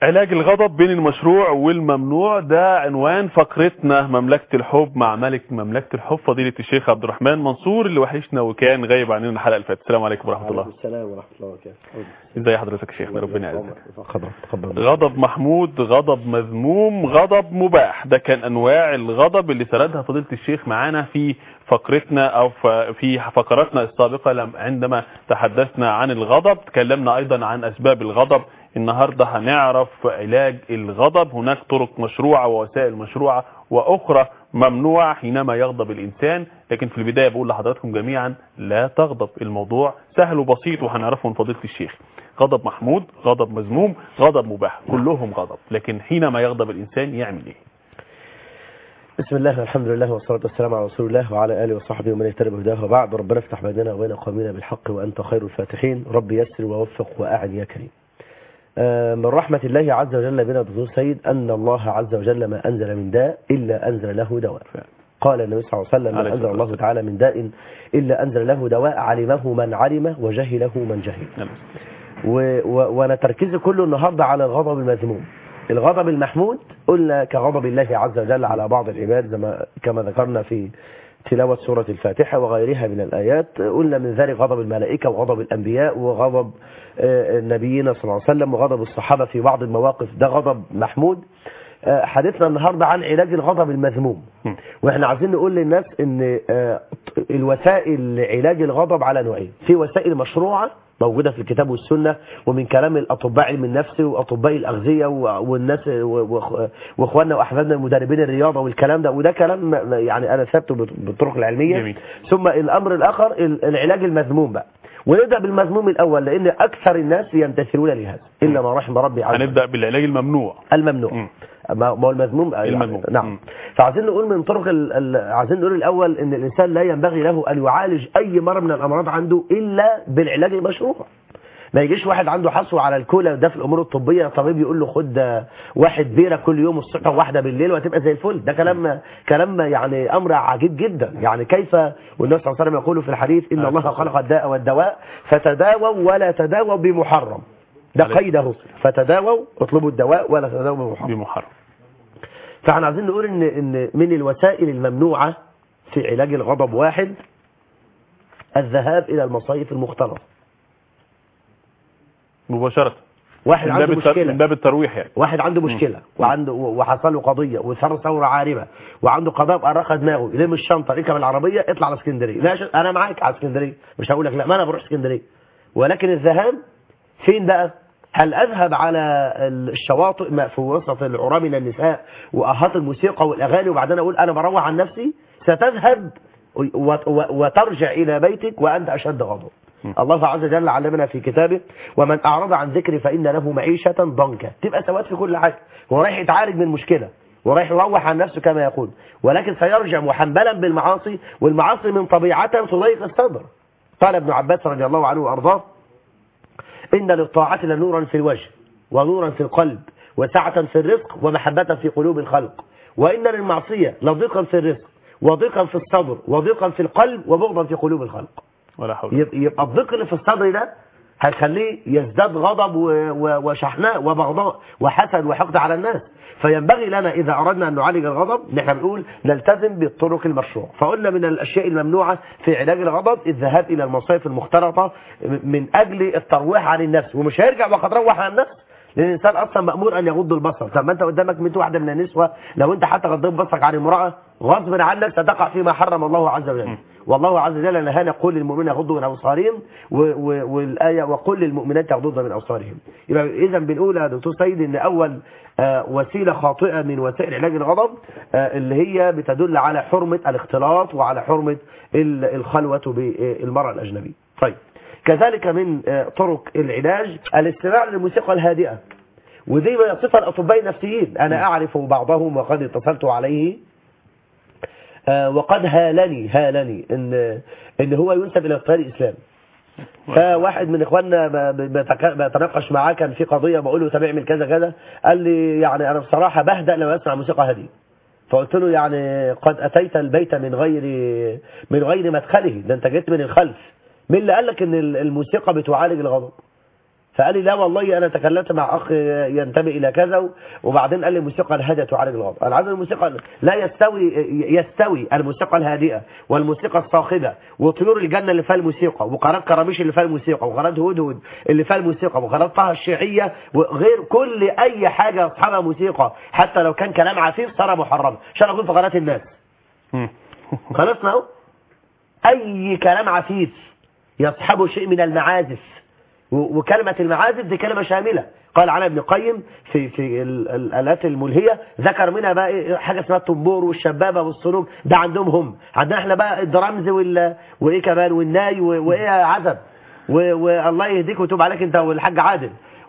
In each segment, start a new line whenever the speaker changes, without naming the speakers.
علاج الغضب بين المشروع والممنوع ده عنوان فقرتنا مملكة الحب مع ملك مملكة الحب فضيلة الشيخ عبد الرحمن منصور اللي وحشنا وكان غايب عننا الحلقة اللي فاتت السلام عليكم ورحمة الله
السلام ورحمة الله وبركاته
ازي حضرتك يا شيخنا ربنا يعزك
تفضل تفضل
غضب محمود غضب مذموم غضب مباح ده كان انواع الغضب اللي سردها فضيلة الشيخ معانا في فقرتنا او ف- في فقراتنا السابقة لم- عندما تحدثنا عن الغضب تكلمنا ايضا عن اسباب الغضب النهاردة هنعرف علاج الغضب هناك طرق مشروعة ووسائل مشروعة واخرى ممنوعة حينما يغضب الانسان لكن في البداية بقول لحضراتكم جميعا لا تغضب الموضوع سهل وبسيط وهنعرفه من فضيلة الشيخ غضب محمود غضب مذموم غضب مباح كلهم غضب لكن حينما يغضب الانسان يعمل ايه
بسم الله والحمد لله والصلاة والسلام على رسول الله وعلى آله وصحبه ومن اهتدى بهداه وبعد ربنا افتح بيننا وبين قومنا بالحق وأنت خير الفاتحين رب يسر ووفق وأعن يا كريم آه، من رحمة الله عز وجل بنا دكتور سيد أن الله عز وجل ما أنزل من داء إلا أنزل له دواء قال النبي صلى الله عليه وسلم
عليه
ما أنزل
الصلاة
الله تعالى من داء إلا أنزل له دواء علمه من علم وجهله من جهل
نعم.
و... و... وانا تركيزي كله النهارده على الغضب المذموم الغضب المحمود قلنا كغضب الله عز وجل على بعض العباد زي ما كما ذكرنا في تلاوة سورة الفاتحة وغيرها من الآيات قلنا من ذلك غضب الملائكة وغضب الأنبياء وغضب آه، النبيين صلى الله عليه وسلم وغضب الصحابة في بعض المواقف ده غضب محمود آه، حديثنا النهاردة عن علاج الغضب المذموم
م.
واحنا عايزين نقول للناس ان آه، الوسائل لعلاج الغضب على نوعين في وسائل مشروعة موجودة في الكتاب والسنة ومن كلام الأطباء علم النفس وأطباء الأغذية و- والناس و- وإخ- وإخواننا وأحبابنا المدربين الرياضة والكلام ده وده كلام ما- يعني أنا ثابته بط- بالطرق العلمية
جميل.
ثم الأمر الآخر ال- العلاج المذموم بقى ونبدأ بالمذموم الأول لأن أكثر الناس يمتثلون لهذا إلا ما رحم ربي عز وجل.
هنبدا بالعلاج الممنوع
الممنوع
مم.
ما ما هو المذموم يعني
المذموم.
نعم
مم.
فعايزين نقول من طرق ال... ال... عايزين نقول الاول ان الانسان لا ينبغي له ان يعالج اي مرض من الامراض عنده الا بالعلاج المشروع ما يجيش واحد عنده حصوة على الكلى ده في الامور الطبيه طبيب يقول له خد آه، واحد بيره كل يوم الصبح وواحده بالليل وهتبقى زي الفل ده كلام كلام يعني امر عجيب جدا يعني كيف والنبي صلى الله عليه وسلم يقول في الحديث ان الله خلق الداء والدواء فتداووا ولا تداووا بمحرم ده
عليه.
قيده فتداووا اطلبوا الدواء ولا تداووا بمحرم
بمحرم
فاحنا عايزين نقول ان ان من الوسائل الممنوعه في علاج الغضب واحد الذهاب الى المصايف المختلطه
مباشره
واحد
من
عنده
باب التر- من
مشكله
باب الترويح يعني
واحد عنده مشكله وعنده وحصل له قضيه وصار ثوره عارمه وعنده قضاء مؤرخه دماغه يلم الشنطه يركب العربيه اطلع على اسكندريه لا ش- انا معاك على اسكندريه مش هقول لك لا ما انا بروح اسكندريه ولكن الذهاب فين بقى هل اذهب على الشواطئ ما في وسط العراة من النساء واهات الموسيقى والاغاني وبعدين اقول انا بروح عن نفسي ستذهب و- و- وترجع الى بيتك وانت اشد غضب الله عز وجل علمنا في كتابه ومن اعرض عن ذكري فان له معيشه ضنكا تبقى سواد في كل حاجه هو رايح يتعالج من مشكله ورايح يروح عن نفسه كما يقول ولكن سيرجع محملا بالمعاصي والمعاصي من طبيعتها تضيق الصدر قال ابن عباس رضي الله عنه وارضاه إن للطاعة لنورا في الوجه ونورا في القلب وسعة في الرزق ومحبة في قلوب الخلق وإن للمعصية لضيقا في الرزق وضيقا في الصدر وضيقا في القلب وبغضا في قلوب الخلق
ولا حول
يب- يبقى الضيق اللي في الصدر ده هيخليه يزداد غضب و- و- وشحناء وبغضاء وحسد وحقد على الناس فينبغي لنا إذا أردنا أن نعالج الغضب نحن بنقول نلتزم بالطرق المشروع فقلنا من الأشياء الممنوعة في علاج الغضب الذهاب إلى المصايف المختلطة من أجل الترويح عن النفس ومش هيرجع وقد روح عن النفس لان الانسان اصلا مامور ان يغض البصر طب ما انت قدامك 100 واحده من النسوه لو انت حتى غضيت بصرك عن امراه غصب عنك ستقع فيما حرم الله عز وجل والله عز وجل نهانا قل للمؤمنين يغضوا من ابصارهم و- و- والايه وقل للمؤمنات يغضضن من ابصارهم يبقى اذا بنقول يا دكتور سيد ان اول آه، وسيله خاطئه من وسائل علاج الغضب آه، اللي هي بتدل على حرمه الاختلاط وعلى حرمه ال- الخلوه بالمراه الاجنبيه طيب كذلك من آه، طرق العلاج الاستماع للموسيقى الهادئة ودي ما يصفها الأطباء النفسيين أنا أعرف بعضهم وقد اتصلت عليه آه، وقد هالني هالني إن إن هو ينسب إلى التيار الإسلامي فواحد من اخواننا ب- ب- بتك- بتناقش معاه كان في قضيه بقول له طب اعمل كذا كذا قال لي يعني انا بصراحه بهدأ لما اسمع موسيقى هاديه فقلت له يعني قد اتيت البيت من غير من غير مدخله ده انت جيت من الخلف مين اللي قال لك ان ال- الموسيقى بتعالج الغضب فقال لي لا والله انا تكلمت مع اخ ينتمي الى كذا و- وبعدين قال لي الموسيقى الهادئه تعالج الغضب انا عايز الموسيقى لا يستوي يستوي الموسيقى الهادئه والموسيقى الصاخبه وطيور الجنه اللي فيها الموسيقى وقناه كراميش اللي فيها الموسيقى وقناه هدهد اللي فيها الموسيقى وقناه طه الشيعيه وغير كل اي حاجه اصحابها موسيقى حتى لو كان كلام عفيف صار محرما عشان اكون في قناه الناس
مم.
خلصنا اهو اي كلام عفيف يصحبه شيء من المعازف و- وكلمة المعازف دي كلمة شاملة قال عنها ابن القيم في في ال- ال- الآلات الملهية ذكر منها بقى إيه حاجة اسمها الطنبور والشبابة والصلوب ده عندهم هم عندنا احنا بقى الدرامز وال وايه كمان والناي و- وايه عزب و- والله يهديك ويتوب عليك انت والحاج عادل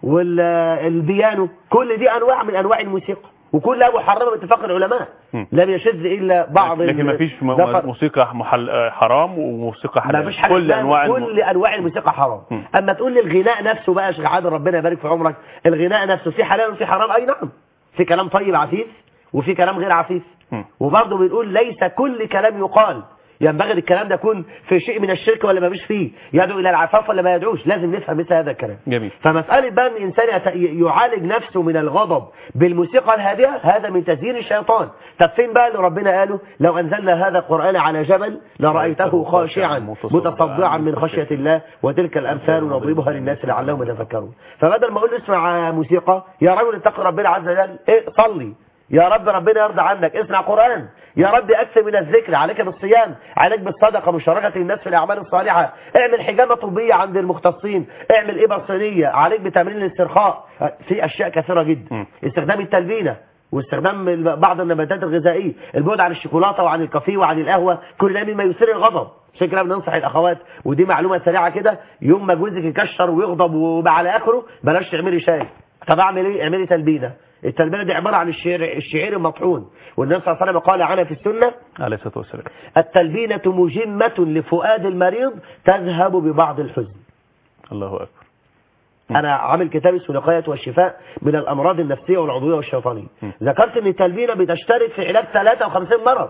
والبيانو كل دي انواع من انواع الموسيقى وكلها محرمه باتفاق العلماء
م.
لم يشذ الا بعض
لكن ما
ال-
فيش
نفر-
موسيقى محل آه، حرام وموسيقى
ما
حلال
فيش حاجه
كل
اسمها
انواع الم-
كل انواع الموسيقى حرام
م.
اما تقول لي الغناء نفسه بقى يا شيخ عادل ربنا يبارك في عمرك الغناء نفسه في حلال وفي حرام اي نعم في كلام طيب عفيف وفي كلام غير عفيف
م.
وبرضه بنقول ليس كل كلام يقال ينبغي الكلام ده يكون في شيء من الشرك ولا ما فيش فيه يدعو الى العفاف ولا ما يدعوش لازم نفهم مثل هذا الكلام
جميل
فمسألة بقى ان الانسان يت- يعالج نفسه من الغضب بالموسيقى الهادئة هذا من تزيين الشيطان طب فين بقى اللي ربنا قاله لو انزلنا هذا القرآن على جبل لرأيته خاشعا متصدعا من خشية الله وتلك الامثال نضربها للناس لعلهم يتفكرون فبدل ما اقول له اسمع موسيقى يا رجل اتق ربنا عز وجل إيه صلي يا رب ربنا يرضى عنك اسمع قرآن يا رب أكثر من الذكر عليك بالصيام عليك بالصدقة مشاركة الناس في الأعمال الصالحة اعمل حجامة طبية عند المختصين اعمل إبر صينية عليك بتمرين الاسترخاء في أشياء كثيرة جدا
م.
استخدام التلبينة واستخدام ال- بعض النباتات الغذائية البعد عن الشوكولاتة وعن الكافيه وعن القهوة كل ده مما يثير الغضب عشان كده بننصح الاخوات ودي معلومه سريعه كده يوم ما جوزك يكشر ويغضب ويبقى على اخره بلاش تعملي شاي طب اعمل ايه اعملي تلبينه التلبينه دي عباره عن الشعير الشعير المطحون والنبي صلى الله عليه وسلم قال عنها في السنه
عليه الصلاه والسلام
التلبينه مجمه لفؤاد المريض تذهب ببعض الحزن
الله اكبر
انا عامل كتاب اسمه الوقايه والشفاء من الامراض النفسيه والعضويه والشيطانيه
م.
ذكرت ان التلبينه بتشترك في علاج 53 مرض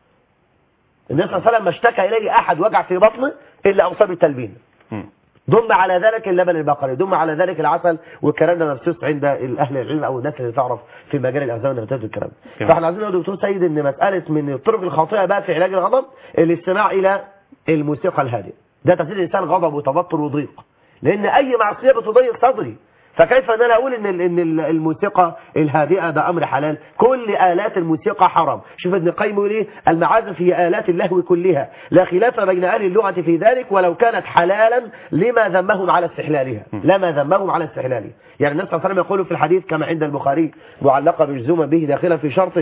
النبي صلى الله عليه وسلم ما اشتكى اليه احد وجع في بطنه الا اوصى بالتلبينه
م.
ضم على ذلك اللبن البقري ضم على ذلك العسل والكلام ده مبسوط عند اهل العلم او الناس اللي تعرف في مجال الاغذيه والنباتات والكلام ده.
تمام.
فاحنا عايزين نقول دكتور سيد ان مساله من الطرق الخاطئه بقى في علاج الغضب الاستماع الى الموسيقى الهادئه ده تفسير الانسان غضب وتوتر وضيق لان اي معصيه بتضيق صدري فكيف ان انا اقول ان ال- ان ال- الموسيقى الهادئه ده امر حلال كل الات الموسيقى حرام شوف ابن القيم يقول ايه المعازف هي الات اللهو كلها لا خلاف بين اهل اللغه في ذلك ولو كانت حلالا لما ذمهم على استحلالها لما ذمهم على استحلالها يعني النبي صلى الله عليه وسلم يقول في الحديث كما عند البخاري معلقه مجزومه به داخلا في شرطه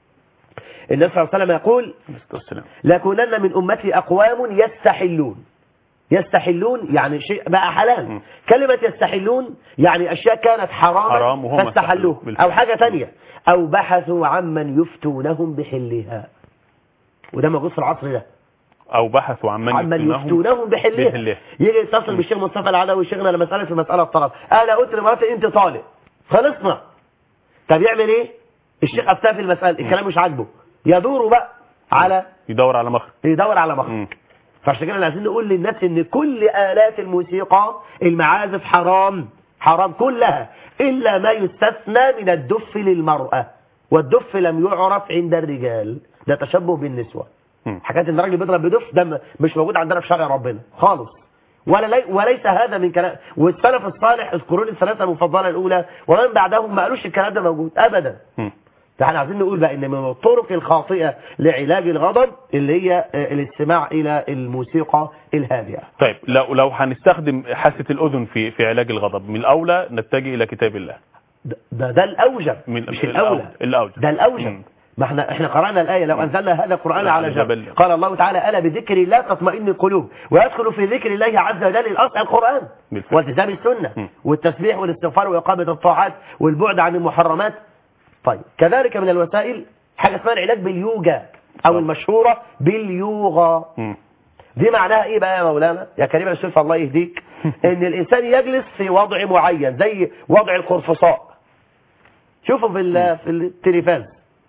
النبي صلى الله عليه وسلم يقول
عليه الصلاه والسلام
لكونن من أمتي أقوام يستحلون يستحلون يعني شيء بقى حلال
م.
كلمة يستحلون يعني أشياء كانت حراما
حرام وهم
فاستحلوه
استحلوه بالفعل.
أو حاجة تانية أو بحثوا عمن يفتونهم بحلها وده موجود في العصر ده
او بحثوا عن من
عمن يفتونهم بحلها
بحلها.
يجي يتصل بالشيخ مصطفى العدوي شيخنا لمسألة في مسألة الطلاق أنا قلت لمراتي أنت طالق خلصنا طب يعمل إيه الشيخ أفتاه في المسألة الكلام مش عاجبه يدور بقى على
يدور على مخرج
يدور على مخرج
م.
فعشان كده عايزين نقول للناس ان كل آلات الموسيقى المعازف حرام حرام كلها إلا ما يستثنى من الدف للمرأة والدف لم يعرف عند الرجال ده تشبه بالنسوة
م.
حكايه ان الراجل بيضرب بدف ده م- مش موجود عندنا في شرع ربنا خالص ولا لي وليس هذا من كلام والسلف الصالح القرون الثلاثه المفضله الاولى ومن بعدهم ما قالوش الكلام ده موجود ابدا
م.
فاحنا عايزين نقول بقى ان من الطرق الخاطئه لعلاج الغضب اللي هي آه، الاستماع الى الموسيقى الهادئه
طيب لو لو هنستخدم حاسه الاذن في في علاج الغضب من الاولى نتجه الى كتاب الله
ده ده, ده الاوجب
من
مش الاولى
الاوجب
ده الاوجب
مم.
ما احنا احنا قرانا الايه لو انزلنا هذا القران
على
على جبل
جبل.
قال الله تعالى الا بذكر الله تطمئن القلوب ويدخل في ذكر الله عز وجل الاصل القران
بالفعل.
والتزام السنه
مم.
والتسبيح والاستغفار واقامه الطاعات والبعد عن المحرمات طيب كذلك من الوسائل حاجه اسمها العلاج باليوجا او
طب.
المشهوره باليوغا
م.
دي معناها ايه بقى يا مولانا يا كريم الشرف الله يهديك ان الانسان يجلس في وضع معين زي وضع القرفصاء شوفوا في ال- في التليفاز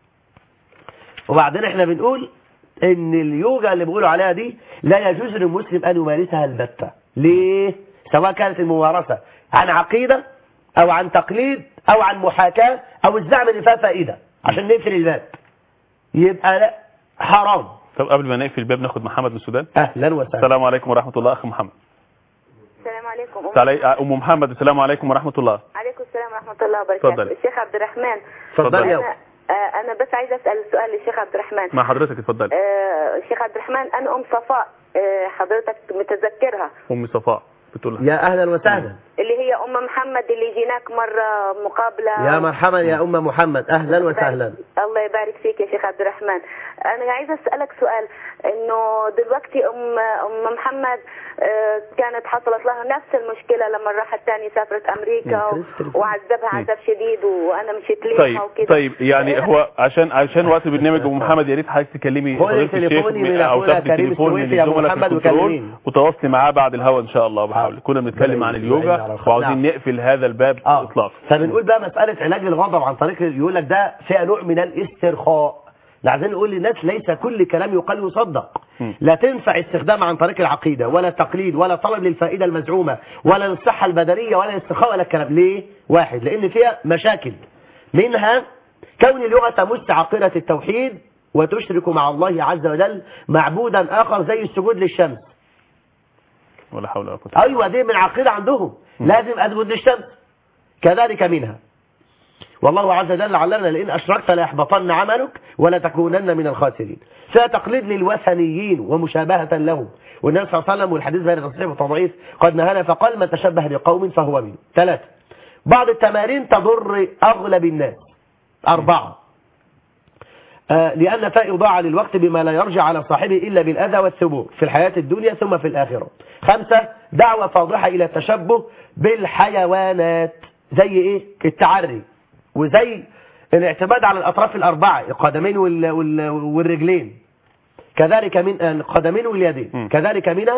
وبعدين احنا بنقول ان اليوجا اللي بيقولوا عليها دي لا يجوز للمسلم ان يمارسها البتة ليه سواء كانت الممارسة عن عقيدة او عن تقليد او عن محاكاة او الزعم ان فيها فائدة عشان نقفل الباب يبقى لا حرام
طب قبل ما نقفل الباب ناخد محمد من السودان
اهلا وسهلا
السلام عليكم ورحمه الله اخ محمد
السلام عليكم أم
تعالي ام محمد السلام عليكم ورحمه الله
عليكم السلام ورحمة الله وبركاته
اتفضلي.
الشيخ عبد الرحمن
اتفضل يا
أنا, آه، أنا بس عايزة أسأل سؤال للشيخ عبد الرحمن
مع حضرتك اتفضلي
آه، الشيخ عبد الرحمن أنا أم صفاء آه، حضرتك متذكرها
ام صفاء بتقول لها
يا اهلا وسهلا
اللي هي أم محمد اللي جيناك مرة مقابلة
يا مرحبا يا ام محمد اهلا وسهلا
الله يبارك فيك يا شيخ عبد الرحمن أنا عايزة أسألك سؤال إنه دلوقتي أم أم محمد آه، كانت حصلت لها نفس المشكلة لما راحت تاني سافرت أمريكا و- وعذبها عذاب شديد وأنا مشيت ليها
طيب
وكده
طيب يعني هو عشان عشان وقت البرنامج ام محمد يا ريت حضرتك تكلمي
خد
فضيله الشيخ
تليفوني من
او
أخونا
تاخدي
كريم
تليفون من
السويسي يا أبو
الزملاء في
محمد
الكنترول
وكلميني.
وتواصلي معاه بعد الهوا ان شاء الله بحاول كنا بنتكلم عن اليوجا
نعم.
وعاوزين نقفل هذا الباب
اه
اطلاقا
فبنقول بقى مسألة علاج الغضب عن طريق يقول لك ده فيها نوع من الاسترخاء ده عايزين نقول للناس ليس كل كلام يقال يصدق
م.
لا تنفع استخدام عن طريق العقيدة ولا التقليد ولا طلب للفائدة المزعومة ولا للصحة البدنية ولا الاسترخاء ولا الكلام ليه واحد لان فيها مشاكل منها كون اللغة تمس عقيدة التوحيد وتشرك مع الله عز وجل معبودا آخر زي السجود للشمس
ولا حول ولا قوه
ايوه دي من عقيده عندهم لازم اسجد للشمس كذلك منها والله عز وجل علمنا لئن اشركت ليحبطن عملك ولا تكونن من الخاسرين فيها تقليد للوثنيين ومشابهه لهم والنبي صلى الله عليه وسلم والحديث بين تصحيح وتضعيف قد نهانا فقال من تشبه بقوم فهو منهم ثلاثه بعض التمارين تضر اغلب الناس اربعه آه، لأن فيها إضاعة للوقت بما لا يرجع على صاحبه إلا بالأذى والثبور في الحياة الدنيا ثم في الآخرة خمسة دعوة فاضحة إلى التشبه بالحيوانات زي إيه التعري وزي الاعتماد على الأطراف الأربعة القدمين وال... وال... والرجلين كذلك من آه، القدمين واليدين
م.
كذلك من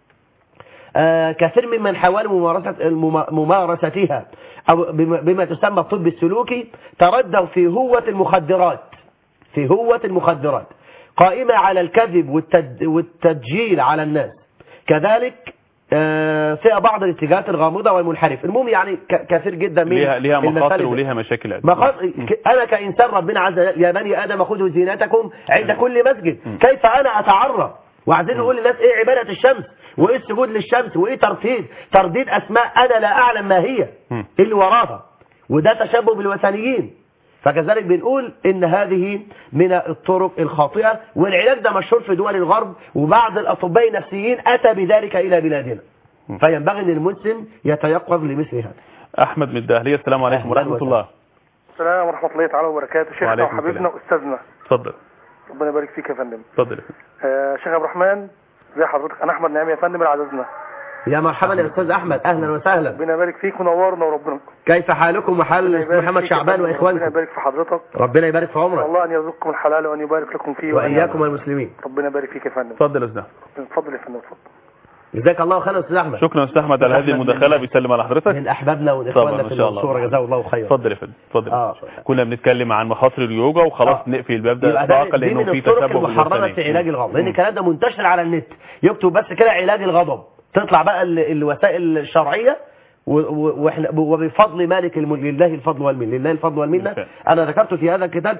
آه، كثير ممن حاولوا ممارسة المما- ممارستها أو بما بما تسمى الطب السلوكي تردوا في هوة المخدرات في هوة المخدرات قائمة على الكذب والتد والتدجيل على الناس كذلك آه، فيها بعض الاتجاهات الغامضة والمنحرف المهم يعني ك- كثير جدا من
ليها ليها
المسائل
مخاطر
دي.
وليها مشاكل
مخاطر ك- انا كانسان ربنا عز وجل يا بني ادم خذوا زينتكم عند كل مسجد كيف انا اتعرى وعايزين نقول للناس ايه عباده الشمس وايه السجود للشمس وايه ترديد ترديد اسماء انا لا اعلم ما هي
مم.
إيه اللي وراها وده تشبه بالوثنيين فكذلك بنقول ان هذه من الطرق الخاطئه والعلاج ده مشهور في دول الغرب وبعض الاطباء النفسيين اتى بذلك الى بلادنا فينبغي ان المسلم يتيقظ لمثل هذا
احمد من الدهليه السلام عليكم
أهلاً
ورحمه
وسهلاً.
الله
السلام ورحمة الله تعالى وبركاته شيخنا
وعليكم
وحبيبنا وأستاذنا
اتفضل
ربنا يبارك فيك يا فندم
اتفضل
آه شيخ عبد الرحمن زي حضرتك أنا أحمد نعيم يا فندم العززنا
يا مرحبا يا استاذ احمد اهلا وسهلا
ربنا يبارك فيك ونورنا وربنا
كيف حالكم وحال
ربنا يبارك
محمد
فيك يا
شعبان
فندم. ربنا
واخوانكم
يبارك في حضرتك
ربنا يبارك في عمرك
الله أن يرزقكم الحلال وأن يبارك لكم فيه وأن-
واياكم المسلمين
ربنا يبارك فيك يا فندم
اتفضل يا استاذ
اتفضل يا فندم اتفضل
جزاك الله خيرا استاذ احمد
شكرا يا استاذ احمد على هذه
أحمد
المداخله
من-
بيسلم على حضرتك
من احبابنا
طبعا
واخواننا
ان
في
شاء الله
المنصوره جزاه الله خيرا
اتفضل يا فندم اتفضل
آه.
كنا بنتكلم عن مخاطر اليوجا وخلاص
آه.
نقفل الباب ده
يبقى ده
اطلاقا
دي
لانه
من
في
الطرق
تشابه
المحرمه
بالوثنية.
في علاج الغضب لان
مم.
الكلام ده منتشر على النت يكتب بس كده علاج الغضب تطلع بقى ال- الوسائل الشرعيه و- و- واحنا وبفضل مالك الملك لله الفضل والمن لله الفضل والمنه
بالفعل.
انا ذكرت في هذا الكتاب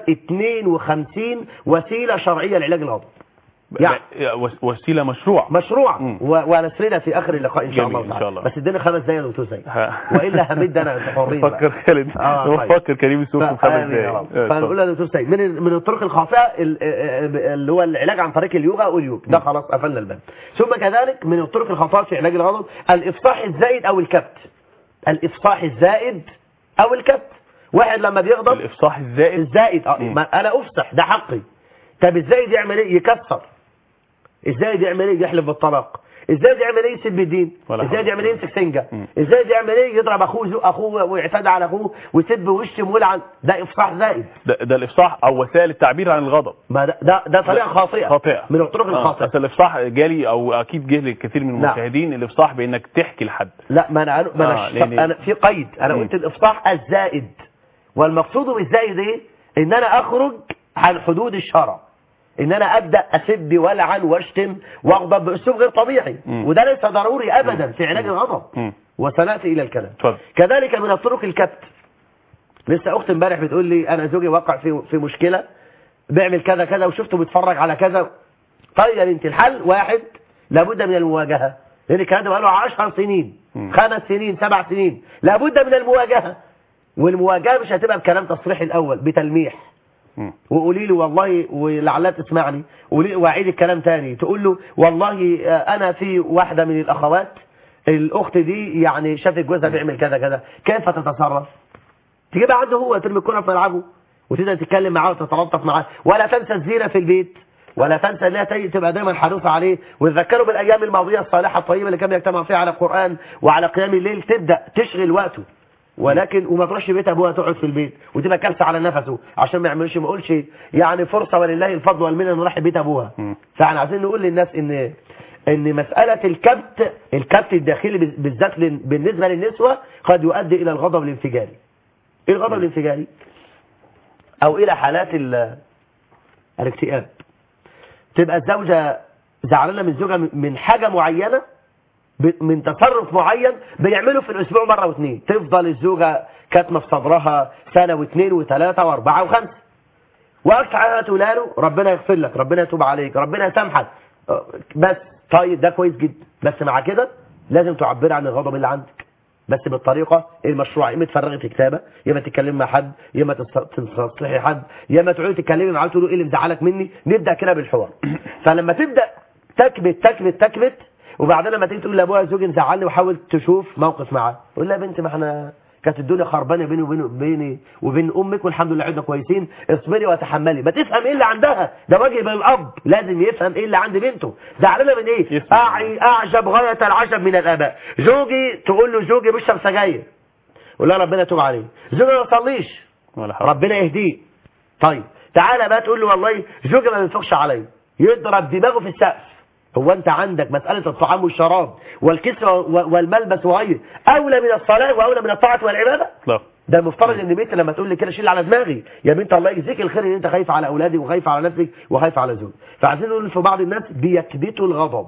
52 وسيله شرعيه لعلاج الغضب يعني
ب- وس- وسيله مشروع
مشروع
مم.
و- ونسرنا في اخر اللقاء ان شاء
جميل،
الله
إن
تعالى.
شاء الله.
بس اديني خمس دقايق يا دكتور سيد
ها.
والا همد انا انت حرين بقى.
فكر خالد
آه، طيب.
فكر كريم السوق في خمس
آمين يا
دقايق
رب.
آه،
فنقول يا دكتور سيد من من الطرق الخاطئه ال- آه، اللي هو العلاج عن طريق اليوغا واليوغ ده خلاص قفلنا الباب ثم كذلك من الطرق الخاطئه في علاج الغضب الافصاح الزائد او الكبت الافصاح الزائد او الكبت واحد لما بيغضب
الافصاح الزائد
الزائد اه
مم.
ما انا افصح ده حقي طب الزائد يعمل ايه يكسر الزائد يعمل ايه يحلف بالطلاق الزائد يعمل ايه يسب الدين
ولا
الزائد
حول.
يعمل ايه يمسك سنجه
مم.
الزائد يعمل ايه يضرب اخوه يزق اخوه ويعتدى على اخوه ويسب ويشتم ويلعن ده افصاح زائد
ده, ده الافصاح او وسائل التعبير عن الغضب
ما ده ده, ده طريقه خاطئه
خاطئه
من الطرق
آه،
الخاطئه
بس الافصاح جالي او اكيد جه لكثير من
نعم.
المشاهدين الافصاح بانك تحكي لحد
لا ما انا ما انا,
آه،
ش-
لأن-
أنا في قيد انا
مم.
قلت الافصاح الزائد والمقصود بالزائد ايه ان انا اخرج عن حدود الشرع ان انا ابدا اسب والعن واشتم واغضب باسلوب غير طبيعي
مم.
وده ليس ضروري ابدا في علاج الغضب
مم.
وسناتي الى الكلام
اتفضل
كذلك من الطرق الكبت لسه اخت امبارح بتقول لي انا زوجي وقع في في مشكله بيعمل كذا كذا وشفته بيتفرج على كذا طيب يا بنتي الحل واحد لابد من المواجهه لان الكلام ده بقاله 10 سنين
مم.
خمس سنين سبع سنين لابد من المواجهه والمواجهه مش هتبقى بكلام تصريحي الاول بتلميح
مم.
وقولي له والله ولعلها تسمعني قولي واعيد الكلام تاني تقول له والله آه، انا في واحده من الاخوات الاخت دي يعني شافت جوزها بيعمل كذا كذا كيف تتصرف تجيبها عنده هو ترمي الكره في ملعبه وتبدا تتكلم معاه وتتلطف معاه ولا تنسى الزينه في البيت ولا تنسى انها تي- تبقى دايما حريصه عليه وتذكره بالايام الماضيه الصالحه الطيبه اللي كان يجتمع فيها على القران وعلى قيام الليل تبدا تشغل وقته ولكن وما تروحش بيت ابوها تقعد في البيت وتبقى كارثه على نفسه عشان ما يعملش ما يقولش يعني فرصه ولله الفضل والمنه انه راح بيت ابوها
مم.
فاحنا عايزين نقول للناس ان ان مساله الكبت الكبت الداخلي بالذات لل- بالنسبه للنسوه قد يؤدي الى الغضب الانفجاري ايه الغضب الانفجاري او الى حالات ال- الاكتئاب تبقى الزوجه زعلانه من زوجها من- من حاجه معينه ب- من تصرف معين بيعمله في الاسبوع مره واثنين تفضل الزوجه كاتمه في صدرها سنه واثنين وثلاثه واربعه وخمسه واكثر حاجه تقول له ربنا يغفر لك ربنا يتوب عليك ربنا يسامحك أه، بس طيب ده كويس جدا بس مع كده لازم تعبر عن الغضب اللي عندك بس بالطريقه المشروعه يا اما تفرغي في كتابه يا اما تتكلمي مع حد يا اما تست- تنصحي حد يا اما تقعدي تتكلمي معاه تقول له ايه اللي مزعلك مني نبدا كده بالحوار فلما تبدا تكبت تكبت تكبت وبعدين لما تيجي تقول لابوها زوجي مزعلني وحاول تشوف موقف معاه قول لها يا بنتي ما احنا كانت الدنيا خربانه بيني وبين بيني وبين امك والحمد لله عدنا كويسين اصبري وتحملي ما تفهم ايه اللي عندها ده واجب الاب لازم يفهم ايه اللي عند بنته زعلانه من ايه
يسمع.
أعي اعجب غايه العجب من الاباء زوجي تقول له زوجي بيشرب سجاير قول لها ربنا يتوب عليه زوجي ما يصليش
ولا حول
ربنا يهديه طيب تعالى بقى تقول له والله زوجي ما بينفقش عليا يضرب دماغه في السقف هو انت عندك مسألة الطعام والشراب والكسوة والملبس وغيره اولى من الصلاة واولى من الطاعة والعبادة
لا
ده المفترض ان بنتي لما تقول لي كده شيل على دماغي يا بنت الله يجزيك الخير ان انت خايف على اولادي وخايف على نفسك وخايف على زوجي فعايزين نقول في بعض الناس بيكبتوا الغضب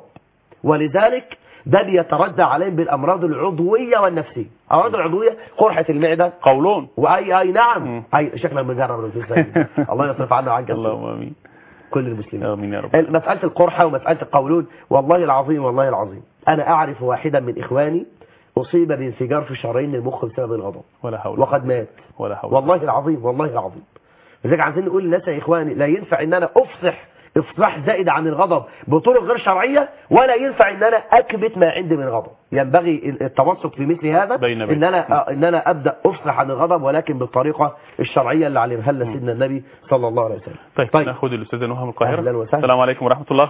ولذلك ده بيتردى عليهم بالامراض العضويه والنفسيه الامراض العضويه قرحه المعده
قولون
واي اي نعم
مم.
اي شكلك مجرب يا أستاذ سيد. الله يصرف عنا وعنك السوء.
اللهم امين
كل المسلمين
امين يا رب
مسألة القرحة ومسألة القولون والله العظيم والله العظيم أنا أعرف واحدا من إخواني أصيب بانفجار في شرايين المخ بسبب الغضب
ولا حول
وقد مات
ولا حول
والله العظيم والله العظيم لذلك عايزين نقول للناس يا إخواني لا ينفع إن أنا أفصح إفصاح زائد عن الغضب بطرق غير شرعية ولا ينفع إن أنا أكبت ما عندي من غضب ينبغي التوسط في مثل هذا
بين بين.
إن أنا آه، إن أنا أبدأ أفصح عن الغضب ولكن بالطريقة الشرعية اللي علمها لنا سيدنا النبي صلى الله عليه وسلم
طيب,
طيب.
ناخد الاستاذه نهى من القاهره
أهلاً وسهلاً.
السلام عليكم ورحمه الله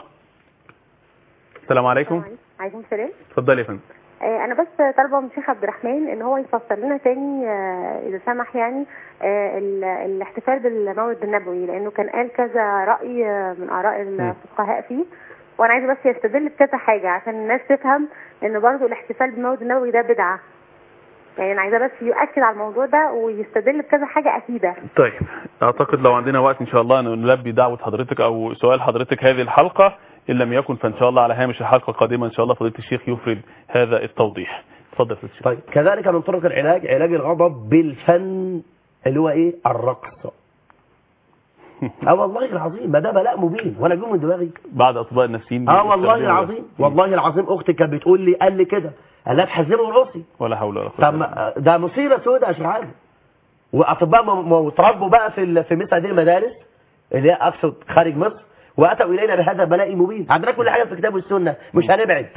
السلام عليكم
عليكم السلام
اتفضلي يا فندم
آه، انا بس طالبه من الشيخ عبد الرحمن ان هو يفسر لنا تاني آه، اذا سمح يعني آه، ال- الاحتفال بالمولد النبوي لانه كان قال كذا راي آه، من اراء الفقهاء فيه وانا عايزه بس يستدل بكذا حاجه عشان الناس تفهم ان برضو الاحتفال بالمولد النبوي ده بدعه يعني انا عايزه بس يؤكد على الموضوع ده ويستدل بكذا حاجه اكيده
طيب اعتقد لو عندنا وقت ان شاء الله ان نلبي دعوه حضرتك او سؤال حضرتك هذه الحلقه ان لم يكن فان شاء الله على هامش الحلقه القادمه ان شاء الله فضيله الشيخ يفرد هذا التوضيح اتفضل يا فضيلة الشيخ
طيب كذلك من طرق العلاج علاج الغضب بالفن اللي هو ايه الرقص اه والله العظيم ما ده بلاء مبين ولا جم من دماغي
بعد اطباء النفسيين
اه والله
بيستخدموا
العظيم
ده.
والله العظيم اختي كانت بتقول لي قال لي كده قال لها تحزمه ورقصي
ولا حول ولا قوه
طب
إلا بالله.
ما- ده مصيبه سوداء يا شيخ عادل واطباء م- م- تربوا بقى في ال- في مثل هذه المدارس اللي هي اقصد خارج مصر واتوا الينا بهذا البلاء المبين عندنا كل حاجه في الكتاب والسنه مش هنبعد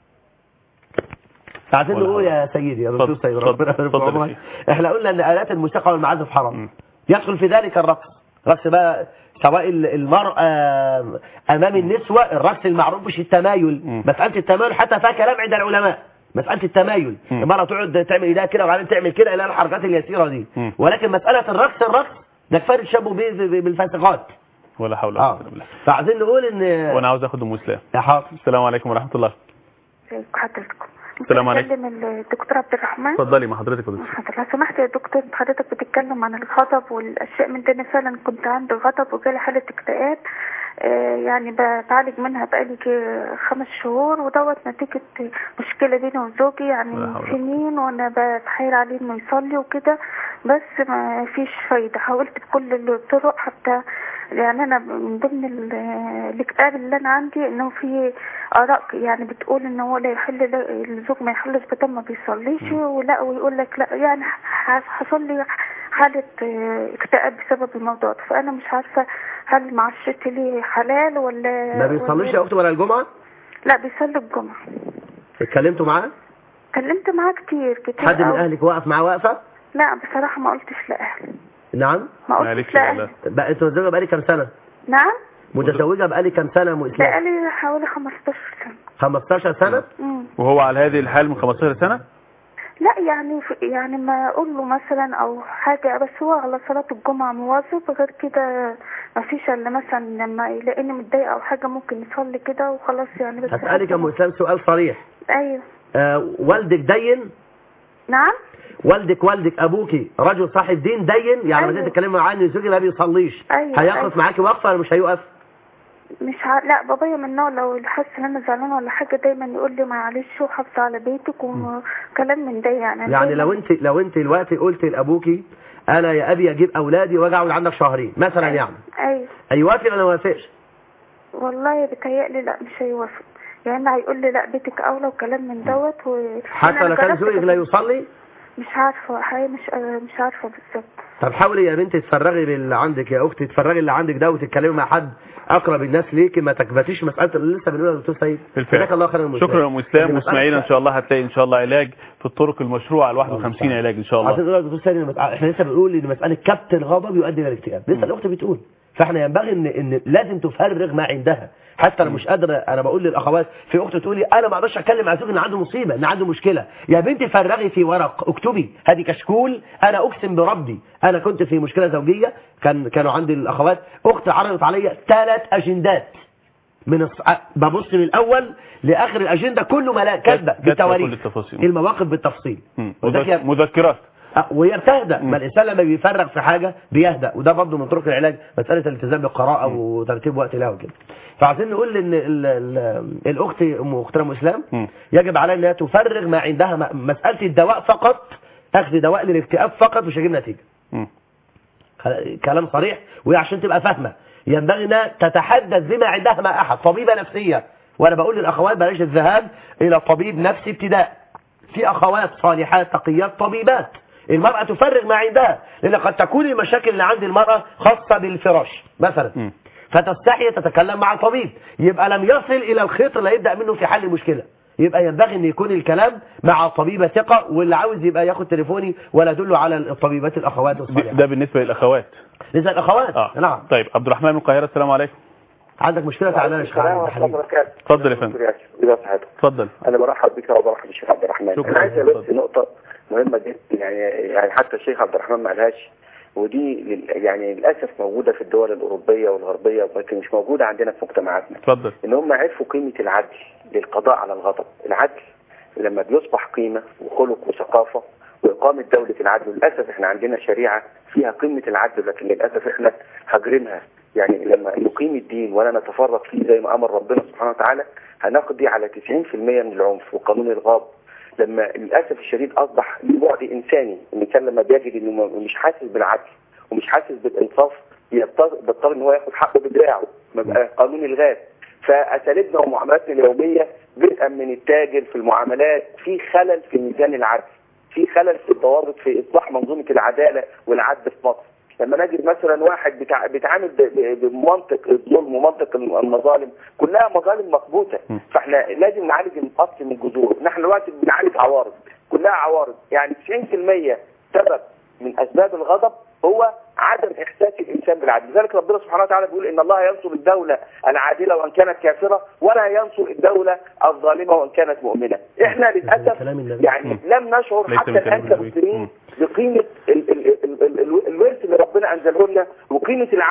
عايزين
ولا
نقول
حول.
يا سيدي يا دكتور
اتفضل،
سيد ربنا
اتفضل،
يبارك في
اتفضل يا
عمرك احنا قلنا ان الات الموسيقى والمعازف حرام
مم.
يدخل في ذلك الرقص رقص بقى سواء ال- المرأة أمام النسوة الرقص المعروف مش التمايل
مم.
مسألة التمايل حتى فيها كلام عند العلماء مسألة التمايل
مم.
المرأة تقعد تعمل إيدها كده وبعدين تعمل كده إلى الحركات اليسيرة دي
مم.
ولكن مسألة الرقص الرقص ده كفاية تشبه به ب- ب- بالفسقات
ولا حول ولا
اه
قوه الا بالله
فعايزين نقول إن
وانا عاوز اخد ام اسلام
يا حاضر
السلام عليكم ورحمه الله
حضرتكم
السلام عليكم
بكلم الدكتور عبد الرحمن
اتفضلي مع حضرتك يا دكتور
حضرتك لو سمحت يا دكتور حضرتك بتتكلم عن الغضب والاشياء من ده انا فعلا كنت عندي غضب وجالي حاله اكتئاب آه، يعني بعالج منها بقالي ك- خمس شهور ودوت نتيجة مشكلة بيني وزوجي
ولا
يعني
حول ولا
سنين وانا بتحايل عليه انه يصلي وكده بس ما فيش فايدة حاولت بكل الطرق حتى يعني انا من ضمن ال- الاكتئاب اللي انا عندي انه في اراء يعني بتقول ان هو لا يحل لا- الزوج ما يحلش بدل ما بيصليش ولا ويقول لك لا يعني ح- حصل لي حالة آه، اكتئاب بسبب الموضوع ده فانا مش عارفة هل معشرتي ليه حلال ولا
ما بيصليش يا
ولا-
اختي ولا الجمعه
لا بيصلي الجمعة
اتكلمتوا معاه
كلمت معاه كتير كتير
حد من
أوي.
اهلك وقف معاه وقفه
لا بصراحة ما قلتش لأهلي
نعم
ما
معلش
قلتش لأهلي
لا.
بقى انت متزوجه بقالي كام سنه
نعم
متزوجه بقالي كام سنه م- اسلام
بقالي حوالي 15 سنة
15 سنه
مم.
وهو على هذه الحال من 15 سنة
لا يعني في- يعني ما اقول له مثلا او حاجه بس هو على صلاه الجمعه مواظب غير كده ما فيش الا مثلا لما يلاقيني متضايقه او حاجه ممكن يصلي كده وخلاص يعني بس
هسالك يا ام اسلام سؤال صريح
ايوه
آه والدك دين
نعم
والدك والدك ابوكي رجل صاحب دين دين يعني لما
أيوة.
تيجي تتكلمي معاه ان زوجي ما بيصليش
أيوة،
هيقف
أيوة.
معاكي وقفه ولا مش هيقف
مش ع... لا بابايا من النوع لو حس ان انا زعلانه ولا حاجه دايما يقول لي معلش وحافظ على بيتك وكلام من ده يعني
يعني
دايماً-
لو انت لو انت دلوقتي قلت لابوكي انا يا ابي اجيب اولادي واجي اقعد عندك شهرين مثلا يعني
ايوه
هيوافق ولا ما يوافقش
والله بيتهيألي لا مش هيوافق يعني هيقول لي لا بيتك اولى وكلام من دوت و...
حتى
أنا
لو كان
جربت
زوجك لا
بس
يصلي
مش عارفه حقيقي مش آه، مش عارفه بالظبط
طب حاولي يا بنتي تفرغي باللي عندك يا اختي تفرغي اللي عندك ده وتتكلمي مع حد اقرب الناس ليكي ما تكبتيش مساله اللي لسه بنقولها يا دكتور سيد
بالفعل
جزاك الله خيرا يا أم
شكرا يا ام اسلام
اللي
واسماعيل ان
مسألة-
شاء الله هتلاقي ان شاء الله علاج في الطرق المشروعه ال 51 علاج ان شاء
عشان
الله
كده يا دكتور سيد المسألة- احنا لسه بنقول ان مساله كبت الغضب يؤدي الى الاكتئاب لسه الاخت بتقول فاحنا ينبغي ان ان لازم تفرغ ما عندها حتى لو مش قادره انا بقول للاخوات في اخت تقول لي انا ما اقدرش اتكلم مع زوجي ان عنده مصيبه ان عنده مشكله يا بنتي فرغي في ورق اكتبي هذه كشكول انا اقسم بربي انا كنت في مشكله زوجيه كان كانوا عندي الاخوات اخت عرضت عليا ثلاث اجندات من الص... ببص من الاول لاخر الاجنده كله ملا كاتبه
كاتبة
بالتواريخ
كل التفاصيل.
المواقف بالتفصيل
مم.
وده
مذك- مذكرات
أه، وهي بتهدأ ما الإنسان لما بيفرغ في حاجة بيهدأ وده برضه من طرق العلاج مسألة الالتزام بالقراءة وترتيب وقت لها وكده فعايزين نقول ان ال ال الأخت أم أختنا أم إسلام
مم.
يجب عليها أنها تفرغ ما عندها م- مسألة الدواء فقط أخذ دواء للاكتئاب فقط مش هيجيب نتيجة
مم.
كلام صريح وهي عشان تبقى فاهمة ينبغي انها تتحدث بما عندها مع أحد طبيبة نفسية وأنا بقول للأخوات بلاش الذهاب إلى طبيب نفسي ابتداء في أخوات صالحات تقيات طبيبات المرأة تفرغ ما عندها لأن قد تكون المشاكل اللي عند المرأة خاصة بالفراش مثلا
مم.
فتستحي تتكلم مع طبيب يبقى لم يصل إلى الخيط اللي يبدأ منه في حل المشكلة يبقى ينبغي ان يكون الكلام مع طبيبة ثقة واللي عاوز يبقى ياخد تليفوني ولا ادله على الطبيبات الاخوات
دي-
الصالحات
ده بالنسبه للاخوات
لسه الاخوات
اه
نعم
طيب عبد الرحمن من القاهره السلام عليكم
عندك مشكلة تعالى يا شيخ علي ده حبيبي
اتفضل يا فندم
إذا صحتك
اتفضل
أنا برحب بك وبرحب بالشيخ عبد الرحمن
شكرا.
أنا عايز بس
اتفضل.
نقطة مهمة جدا يعني يعني حتى الشيخ عبد الرحمن ما قالهاش ودي لل- يعني للأسف موجودة في الدول الأوروبية والغربية ولكن مش موجودة عندنا في مجتمعاتنا
اتفضل
إن هم عرفوا قيمة العدل للقضاء على الغضب العدل لما بيصبح قيمة وخلق وثقافة وإقامة دولة العدل للأسف إحنا عندنا شريعة فيها قيمة العدل لكن للأسف إحنا هاجرينها يعني لما نقيم الدين ولا نتفرق فيه زي ما أمر ربنا سبحانه وتعالى هنقضي على 90% من العنف وقانون الغاب لما للأسف الشديد أصبح له بعد إنساني الإنسان لما بيجد إنه م- مش حاسس بالعدل ومش حاسس بالإنصاف بيضطر بيضطر إن هو ياخد حقه بدراعه ما بقى قانون الغاب فأساليبنا ومعاملاتنا اليومية بدءا من التاجر في المعاملات في خلل في ميزان العدل في خلل في الضوابط في إصلاح منظومة العدالة والعدل في مصر لما نجد مثلا واحد بتاع بيتعامل ب- ب- بمنطق الظلم ومنطق المظالم كلها مظالم مكبوته فاحنا لازم نعالج الاصل من جذوره نحن دلوقتي بنعالج عوارض كلها عوارض يعني 90% سبب من اسباب الغضب هو عدم احساس الانسان بالعدل لذلك ربنا سبحانه وتعالى بيقول ان الله ينصر الدوله العادله وان كانت كافره ولا ينصر الدوله الظالمه وان كانت مؤمنه احنا للاسف
كلام النبي.
يعني لم نشعر
ليس
حتى
من كلام
الان
النبي.
كمسلمين بقيمه ال- ال- ال- ال- ال- الورث اللي ربنا انزله لنا وقيمه العدل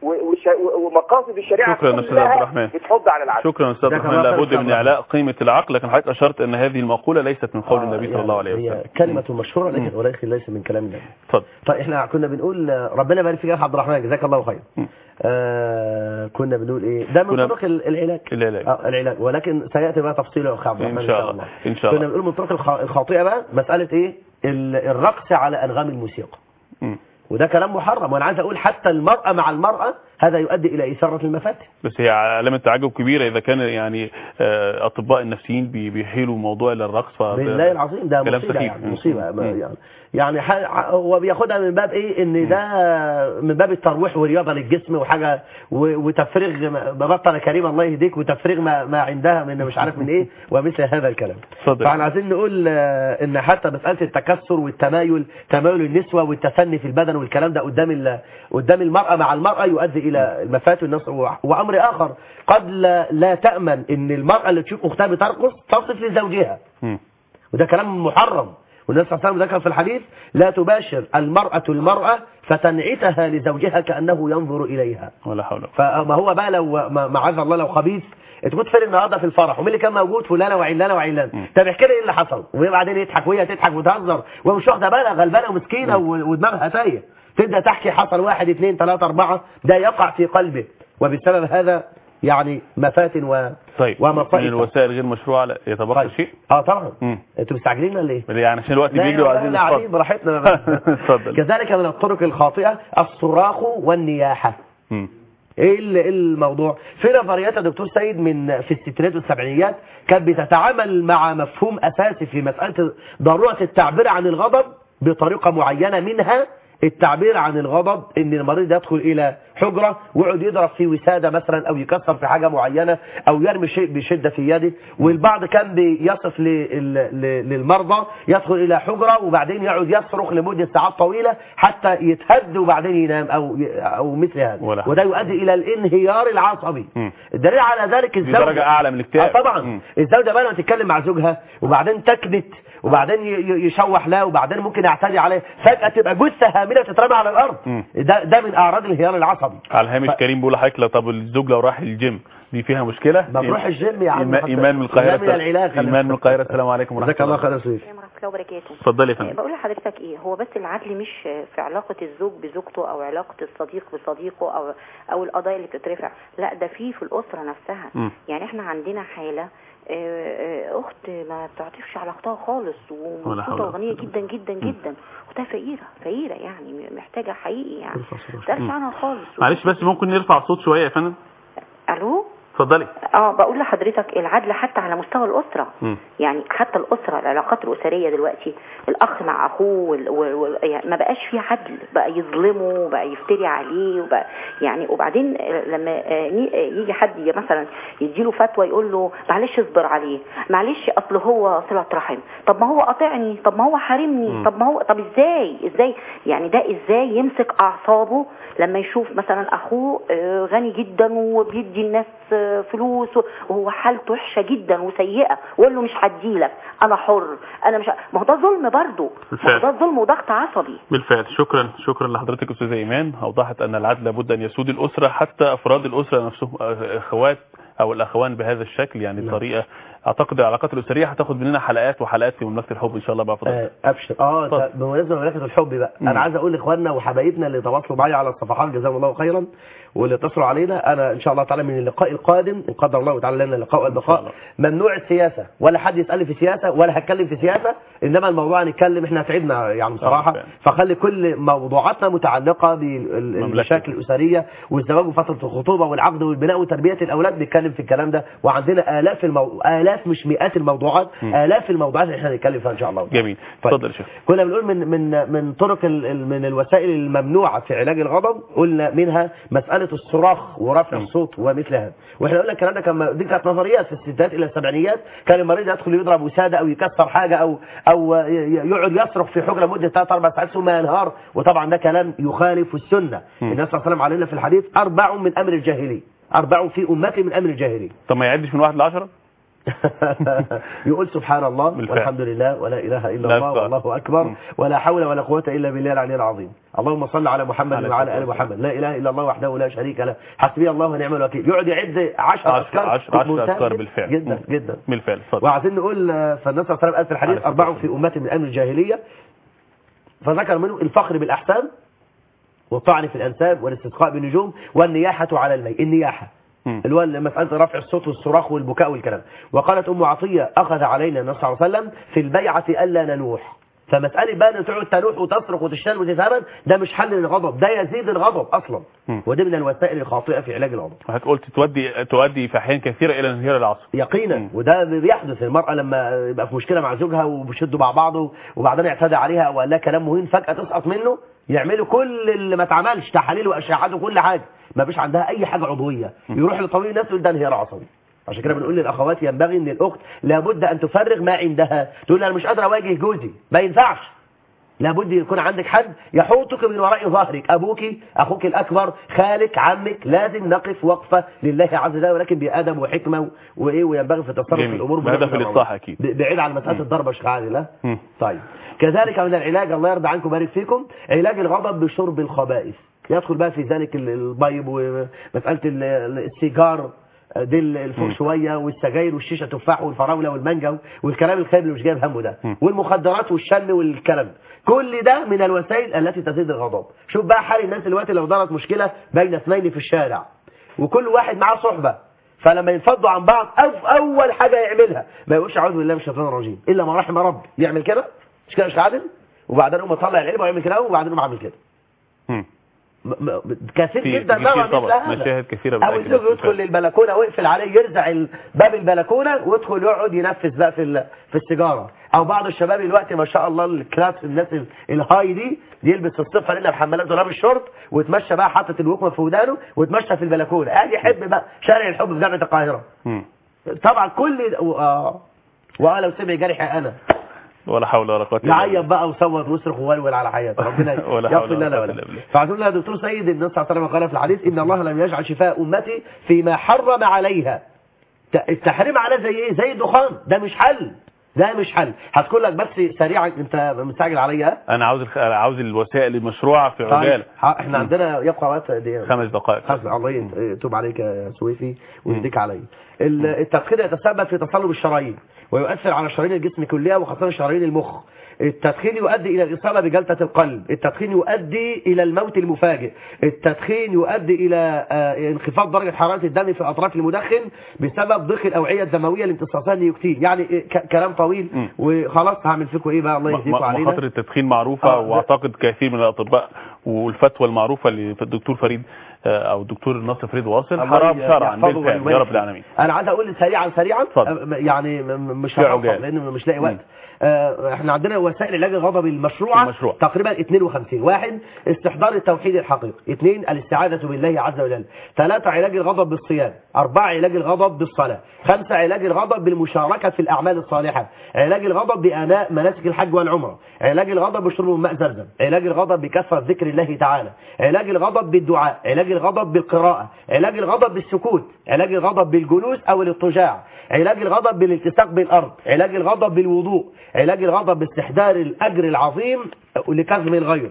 و- وش- و- ومقاصد الشريعه
شكراً يا أستاذ
كلها
عبد الرحمن.
بتحض على العدل
شكرا استاذ
جزاك
الرحمن
الله خير
لابد
إن
من
شاء الله.
اعلاء قيمه العقل لكن حضرتك اشرت ان هذه المقوله ليست من قول
آه،
النبي صلى
يعني
الله عليه
هي
وسلم
كلمة مشهورة لكن ولكن ليس من كلام النبي
اتفضل
طيب احنا كنا بنقول آه، ربنا يبارك فيك يا عبد الرحمن جزاك الله خير
م.
آه كنا بنقول ايه ده من
كنا-
طرق ال- العلاج
العلاج.
آه العلاج ولكن سياتي بقى تفصيله يا اخي عبد الرحمن
ان شاء الله ان شاء
كنا
الله
بنقول من الطرق الخ- الخاطئه بقى مساله ايه ال- الرقص على انغام الموسيقى
مم.
وده كلام محرم وانا عايز اقول حتى المراه مع المراه هذا يؤدي الى اثاره المفاتن
بس هي علامة تعجب كبيرة إذا كان يعني آه، أطباء النفسيين بي- بيحيلوا الموضوع للرقص ف
بالله العظيم ده
كلام
مصيبه
سخيف.
يعني
مم.
مصيبه
مم.
يعني يعني ح- هو بياخدها من باب ايه ان ده من باب الترويح والرياضه للجسم وحاجه و- وتفريغ ما- ببطل يا كريم الله يهديك وتفريغ ما, ما عندها من مش عارف من ايه ومثل هذا الكلام
اتفضل.
فاحنا عايزين نقول آه، ان حتى مساله التكسر والتمايل تمايل النسوه والتثني في البدن والكلام ده قدام ال- قدام المراه مع المراه يؤدي الى المفاتن النص وامر اخر قد لا, لا تامن ان المراه اللي تشوف اختها بترقص تصف لزوجها
مم.
وده كلام محرم والنبي صلى الله عليه وسلم ذكر في الحديث لا تباشر المرأة المرأة فتنعتها لزوجها كأنه ينظر إليها
ولا حول ولا
فما هو بقى لو ما- معاذ الله لو خبيث انت كنت فين النهارده في الفرح ومين اللي كان موجود فلانه وعلانه وعلان طب احكي لي ايه اللي حصل وبعدين يضحك وهي تضحك وتهزر ومش واخده بالها غلبانه ومسكينه و- ودماغها تايه تبدا تحكي حصل واحد اثنين ثلاثه اربعه ده يقع في قلبه وبسبب هذا يعني مفاتن و
طيب من
ومصائب
الوسائل غير مشروعة لا يتبقى
طيب.
شيء
اه طبعا
مم.
انتوا مستعجلين ولا ايه؟
يعني عشان الوقت
لا
بيجري
يا
وعايزين
لا قاعدين
نتفضل.
براحتنا
اتفضل
كذلك من الطرق الخاطئه الصراخ والنياحه
مم.
ايه ال- إيه الموضوع في نظريات يا دكتور سيد من في الستينات والسبعينيات كانت بتتعامل مع مفهوم اساسي في مساله ضروره التعبير عن الغضب بطريقه معينه منها التعبير عن الغضب ان المريض يدخل الى حجره ويقعد يضرب في وساده مثلا او يكسر في حاجه معينه او يرمي شيء بشده في يده والبعض كان بيصف لل- ل- للمرضى يدخل الى حجره وبعدين يقعد يصرخ لمده ساعات طويله حتى يتهد وبعدين ينام او ي- او مثل هذا
ولا
وده يؤدي الى الانهيار العصبي
مم.
الدليل على ذلك
دي
الزوجه
درجة أعلى من الاكتئاب
آه طبعا
مم.
الزوجه بقى لما تتكلم مع زوجها وبعدين تكنت وبعدين ي- ي- يشوح لها وبعدين ممكن يعتدي عليه فجاه تبقى جثه هامله تترمى على الارض
مم.
ده ده من اعراض الانهيار العصبي
على الهامش
ف-
كريم بيقول لحضرتك لا طب الزوج لو راح الجيم دي فيها مشكلة
ما بروح الجيم يا عم
إيمان-
حتى.
إيمان من القاهرة
إيمان من العلاج.
إيمان من القاهرة السلام عليكم ورحمة
جزاك الله خير يا سيدي
السلام ورحمة الله وبركاته
اتفضلي يا
آه،
فندم
بقول لحضرتك ايه هو بس العدل مش في علاقة الزوج بزوجته او علاقة الصديق بصديقه او او القضايا اللي بتترفع لا ده في في الاسرة نفسها
مم.
يعني احنا عندنا حالة آه، آه، اخت ما بتعطفش على اختها خالص
ولا حول
ومبسوطة
ولا
وغنية
قوة.
جدا جدا جدا اختها فقيرة فقيرة يعني محتاجة حقيقي يعني
مم.
تعرف عنها خالص
معلش بس ممكن نرفع الصوت شوية يا فندم
الو
اتفضلي
اه بقول لحضرتك العدل حتى على مستوى الاسره
مم.
يعني حتى الاسره العلاقات الاسريه دلوقتي الاخ مع اخوه وال... وال... وال... يعني ما بقاش في عدل بقى يظلمه بقى يفتري عليه وبقى يعني وبعدين آه، لما آه، ني- آه، يجي حد ي- مثلا يديله فتوى يقول له معلش اصبر عليه معلش اصل هو صله رحم طب ما هو قاطعني طب ما هو حارمني
مم.
طب ما هو طب ازاي ازاي يعني ده ازاي يمسك اعصابه لما يشوف مثلا اخوه آه، غني جدا وبيدي الناس آه، فلوس وهو حالته وحشه جدا وسيئه ويقول له مش هديلك انا حر انا مش ه- ما هو ده ظلم برضه ما هو ده ظلم وضغط عصبي
بالفعل شكرا شكرا لحضرتك استاذه ايمان اوضحت ان العدل لابد ان يسود الاسره حتى افراد الاسره نفسهم آه، اخوات او الاخوان بهذا الشكل يعني طريقه اعتقد العلاقات الاسريه هتاخد مننا حلقات وحلقات في مملكه الحب ان شاء الله بقى فضل
آه، ابشر اه
اتفضل.
ده بمناسبه مملكه الحب بقى
مم.
انا عايز اقول لاخواننا وحبايبنا اللي تواصلوا معايا على الصفحات جزاهم الله خيرا واللي اتصلوا علينا انا ان شاء الله تعالى من اللقاء القادم ان قدر الله تعالى لنا اللقاء
شاء
والبقاء
الله.
ممنوع السياسه ولا حد يسالني في سياسه ولا هتكلم في سياسه انما الموضوع هنتكلم احنا تعبنا يعني بصراحه
فعلا.
فخلي كل موضوعاتنا متعلقه
مملكة.
بالمشاكل الاسريه والزواج وفتره الخطوبه والعقد والبناء وتربيه الاولاد نتكلم في الكلام ده وعندنا الاف المو... الاف مش مئات الموضوعات
مم.
الاف الموضوعات اللي احنا هنتكلم فيها ان شاء الله
جميل
طيب.
اتفضل يا شيخ
كنا بنقول من من من طرق ال- ال- من الوسائل الممنوعه في علاج الغضب قلنا منها مساله الصراخ ورفع
مم.
الصوت ومثل هذا واحنا قلنا الكلام ده كان دي كانت نظريات في الستينات الى السبعينيات كان المريض يدخل يضرب وساده او يكسر حاجه او او ي- ي- يقعد يصرخ في حجره مده ثلاث اربع ساعات ثم ينهار وطبعا ده كلام يخالف السنه
مم.
النبي صلى الله عليه وسلم علينا في الحديث اربع من امر الجاهليه اربع في امتي من امر الجاهليه
طب ما يعدش من واحد لعشرة
يقول سبحان الله
بالفعل.
والحمد لله ولا اله الا
لا
الله
أكبر.
والله اكبر
مم.
ولا حول ولا قوه الا بالله العلي العظيم اللهم صل على محمد
عليه
وعلى
الصلاة
ال محمد لا اله الا الله وحده لا شريك له حسبي الله ونعم الوكيل يقعد يعد 10
عشر-
اذكار
عشر- عشر
ممتاز
أذكار
جدا-
بالفعل.
جدا
مم.
جدا
بالفعل اتفضل
وعايزين نقول آه، فالنبي صلى الله عليه وسلم قال في الحديث
عليه
اربع
الصلاة
في امتي من امر الجاهليه فذكر منه الفخر بالاحسان والطعن في الانساب والاستسقاء بالنجوم والنياحه على الماء النياحه
مم.
اللي هو مسألة رفع الصوت والصراخ والبكاء والكلام وقالت أم عطية أخذ علينا النبي صلى الله عليه وسلم في البيعة ألا ننوح فمسألة بقى ان تقعد تنوح وتصرخ وتشتغل وتتهرب ده مش حل للغضب ده يزيد الغضب أصلا
مم.
ودي من الوسائل الخاطئة في علاج الغضب
هتقول تودي تؤدي في احيان كثيره الى انهيار العصر
يقينا
مم.
وده بيحدث المرأة لما يبقى في مشكلة مع زوجها وبيشدوا مع بعض وبعدين اعتدى عليها وقال لها كلام مهم فجأة تسقط منه يعملوا كل اللي ما اتعملش تحاليل واشعاعات وكل حاجة ما فيش عندها اي حاجة عضوية يروح لطبيب الناس يقول ده انهيار عصبي عشان كده بنقول للاخوات ينبغي ان الاخت لابد ان تفرغ ما عندها تقول لها انا مش قادره اواجه جوزي ما ينفعش لابد يكون عندك حد يحوطك من وراء ظهرك ابوك اخوك الاكبر خالك عمك لازم نقف وقفه لله عز وجل ولكن بادب وحكمه و- وايه وينبغي في التصرف في
جميل.
الامور
بهدف
بنوع من
الإصلاح
الروعة.
أكيد.
ب- بعيد عن مساله الضربه يا شيخ عادل لا
مم.
طيب كذلك من العلاج الله يرضى عنكم ويبارك فيكم علاج الغضب بشرب الخبائث يدخل بقى في ذلك ال- البيض ومساله ال- ال- السيجار دي الفوق
مم.
شويه والسجاير والشيشه تفاح والفراوله والمانجا والكلام الخايب اللي مش جايب همه ده
مم.
والمخدرات والشم والكلام كل ده من الوسائل التي تزيد الغضب شوف بقى حال الناس دلوقتي لو دارت مشكله بين اثنين في الشارع وكل واحد معاه صحبه فلما ينفضوا عن بعض أو اول حاجه يعملها ما يقولش اعوذ بالله من الشيطان الرجيم الا ما رحم ربي يعمل كده مش كده مش عادل وبعدين يقوم يطلع العلبه ويعمل كده وبعدين يقوم عامل كده
مم.
م- م- كثير
في-
جدا
في
نرى
كتير
مثل
طبعا.
هذا
مشاهد كثيرة
او
بتأكد
الزوج
هذا
يدخل
الفعل.
للبلكونه ويقفل عليه يرزع ال- باب البلكونه ويدخل يقعد ينفذ بقى في ال- في السيجاره او بعض الشباب دلوقتي ما شاء الله الكلاس الناس ال- الهاي دي يلبس الصفه لنا بحمالات دولاب الشورت ويتمشى بقى حاطط الوكمه في ودانه ويتمشى في البلكونه قاعد يحب بقى شارع الحب في جامعه القاهره
مم.
طبعا كل ده- و- اه واه لو سمع جرحي انا
ولا حول ولا قوه إلا
يعيط
بالله.
بقى وصوت ويصرخ وولول على حياته ربنا
ولا حول
يغفر
ولا
لنا
قوة
ولا
إلا بالله.
فعزوز لها دكتور سيد النبي صلى الله عليه وسلم قال في الحديث ان الله لم يجعل شفاء امتي فيما حرم عليها ت- التحريم على زي ايه زي الدخان ده مش حل ده مش حل هتقول لك بس سريعا انت مستعجل عليا
انا عاوز الخ... عاوز الوسائل المشروعه في عجاله
ح- احنا عندنا يبقى وقت قد ايه
خمس دقائق
خمس الله يتوب عليك يا سويفي ويهديك علي ال- التدخين يتسبب في تصلب الشرايين ويؤثر على شرايين الجسم كلها وخاصة شرايين المخ التدخين يؤدي إلى الإصابة بجلطة القلب التدخين يؤدي إلى الموت المفاجئ التدخين يؤدي إلى آه، انخفاض درجة حرارة الدم في أطراف المدخن بسبب ضيق الأوعية الدموية لامتصاصها النيوكتين يعني إيه، ك- كلام طويل
مم.
وخلاص هعمل فيكم إيه بقى الله
م-
يهديكم
م-
علينا
مخاطر التدخين معروفه
آه، ده-
واعتقد كثير من الاطباء والفتوى المعروفه للدكتور فريد آه، او الدكتور ناصر فريد واصل
الله
حرام شرعا
يحفظه
بالفعل
ويبارك
يا رب
فيه.
العالمين
انا عايز اقول سريعا سريعا
اتفضل.
أه، يعني م- م- مش
في
هفصل
عجال.
لان مش لاقي وقت
مم.
آه، احنا عندنا وسائل علاج الغضب المشروعه
المشروع.
تقريبا 52 واحد استحضار التوحيد الحقيقي اثنين الاستعاذة بالله عز وجل ثلاثة علاج الغضب بالصيام أربعة علاج الغضب بالصلاة خمسة علاج الغضب بالمشاركة في الأعمال الصالحة علاج الغضب بأداء مناسك الحج والعمرة علاج الغضب بشرب من ماء زمزم علاج الغضب بكثرة ذكر الله تعالى علاج الغضب بالدعاء علاج الغضب بالقراءة علاج الغضب بالسكوت علاج الغضب بالجلوس أو الاضطجاع علاج الغضب بالالتصاق بالأرض علاج الغضب بالوضوء علاج الغضب باستحضار الأجر العظيم لكظم الغير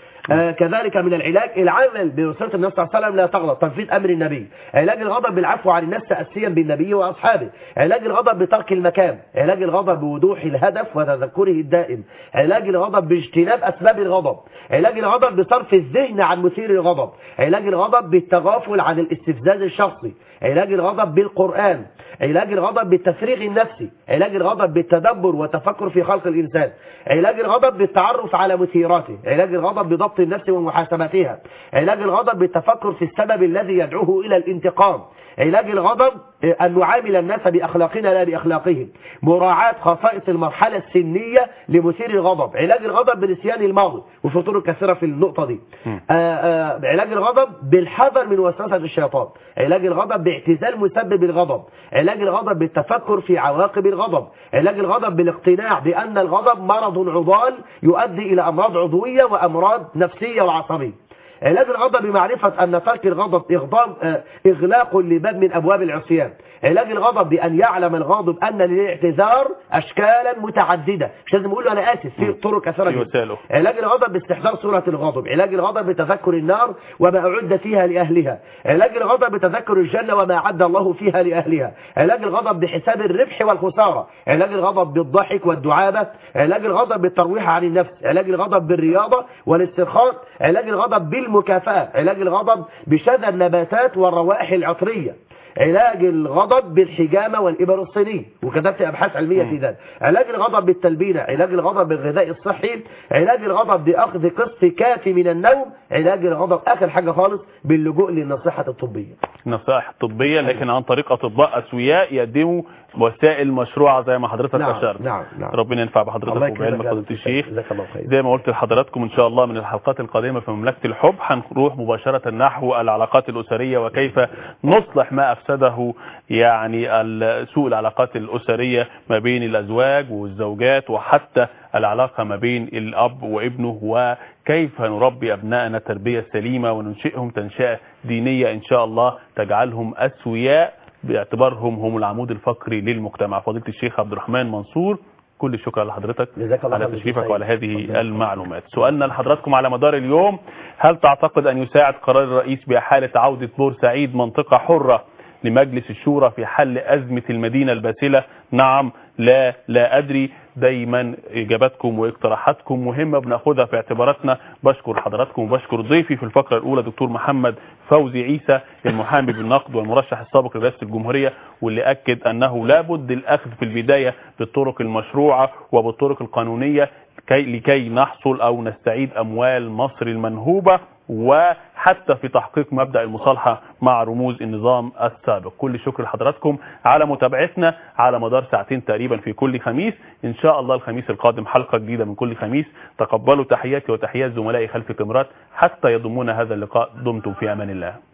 آه كذلك من العلاج العمل بوصية النبي صلى الله عليه وسلم لا تغضب تنفيذ أمر النبي علاج الغضب بالعفو عن الناس تأسيا بالنبي وأصحابه علاج الغضب بترك المكان علاج الغضب بوضوح الهدف وتذكره الدائم علاج الغضب باجتناب أسباب الغضب علاج الغضب بصرف الذهن عن مثير الغضب علاج الغضب بالتغافل عن الاستفزاز الشخصي علاج الغضب بالقرآن علاج الغضب بالتفريغ النفسي علاج الغضب بالتدبر والتفكر في خلق الإنسان علاج الغضب بالتعرف على مثيراته علاج الغضب بضبط النفس ومحاسبتها علاج الغضب بالتفكر في السبب الذي يدعوه إلى الانتقام علاج الغضب أن نعامل الناس بأخلاقنا لا بأخلاقهم مراعاة خصائص المرحلة السنية لمثير الغضب علاج الغضب بنسيان الماضي وفطور كثيرة في النقطة دي آآ آآ علاج الغضب بالحذر من وسوسة الشيطان علاج الغضب باعتزال مسبب الغضب علاج الغضب بالتفكر في عواقب الغضب علاج الغضب بالاقتناع بأن الغضب مرض عضال يؤدي إلى أمراض عضوية وأمراض نفسية وعصبية علاج الغضب بمعرفة أن ترك الغضب إغضاب آه، إغلاق لباب من أبواب العصيان علاج الغضب بأن يعلم الغاضب أن للاعتذار أشكالا متعددة مش لازم يقول له أنا آسف في طرق كثيرة
في
جدا
وسائله.
علاج الغضب باستحضار صورة الغضب علاج الغضب بتذكر النار وما أعد فيها لأهلها علاج الغضب بتذكر الجنة وما أعد الله فيها لأهلها علاج الغضب بحساب الربح والخسارة علاج الغضب بالضحك والدعابة علاج الغضب بالترويح عن النفس علاج الغضب بالرياضة والاسترخاء علاج الغضب بالمكافأة علاج الغضب بشذا النباتات والروائح العطرية علاج الغضب بالحجامة والإبر الصينية وكتبت أبحاث علمية في ذلك علاج الغضب بالتلبينة علاج الغضب بالغذاء الصحي علاج الغضب بأخذ قسط كافي من النوم علاج الغضب آخر حاجة خالص باللجوء للنصيحة الطبية
النصائح الطبية لكن عن طريق أطباء أسوياء يقدموا وسائل مشروعة زي ما حضرتك
نعم،
أشرت
نعم، نعم.
ربنا ينفع
الله
بحضرتك
يكرمك
وبعلم
يا
فضيلة
دكتور
الشيخ
جزاك الله خير
زي ما قلت لحضراتكم إن شاء الله من الحلقات القادمة في مملكة الحب هنروح مباشرة نحو العلاقات الأسرية وكيف نصلح ما أفسده يعني ال- سوء العلاقات الأسرية ما بين الأزواج والزوجات وحتى العلاقة ما بين الأب وابنه وكيف نربي أبنائنا تربية سليمة وننشئهم تنشئة دينية إن شاء الله تجعلهم أسوياء باعتبارهم هم العمود الفقري للمجتمع فضيلة الشيخ عبد الرحمن منصور كل الشكر لحضرتك
جزاك الله
على
خير.
تشريفك وعلى هذه
ربنا
المعلومات سؤالنا لحضراتكم على مدار اليوم هل تعتقد أن يساعد قرار الرئيس بإحالة عودة بورسعيد منطقة حرة لمجلس الشورى في حل أزمة المدينة الباسلة نعم لا لا أدري دايما إجاباتكم واقتراحاتكم مهمة بناخدها في اعتباراتنا بشكر حضراتكم وبشكر ضيفي في الفقرة الأولى دكتور محمد فوزي عيسى المحامي بالنقد والمرشح السابق لرئاسة الجمهورية واللي أكد أنه لابد الأخذ في البداية بالطرق المشروعة وبالطرق القانونية كي لكي نحصل أو نستعيد أموال مصر المنهوبة وحتى في تحقيق مبدأ المصالحة مع رموز النظام السابق كل شكر لحضراتكم على متابعتنا على مدار ساعتين تقريبا في كل خميس إن شاء الله الخميس القادم حلقة جديدة من كل خميس تقبلوا تحياتي وتحيات زملائي خلف الكاميرات حتى يضمون هذا اللقاء دمتم في أمان الله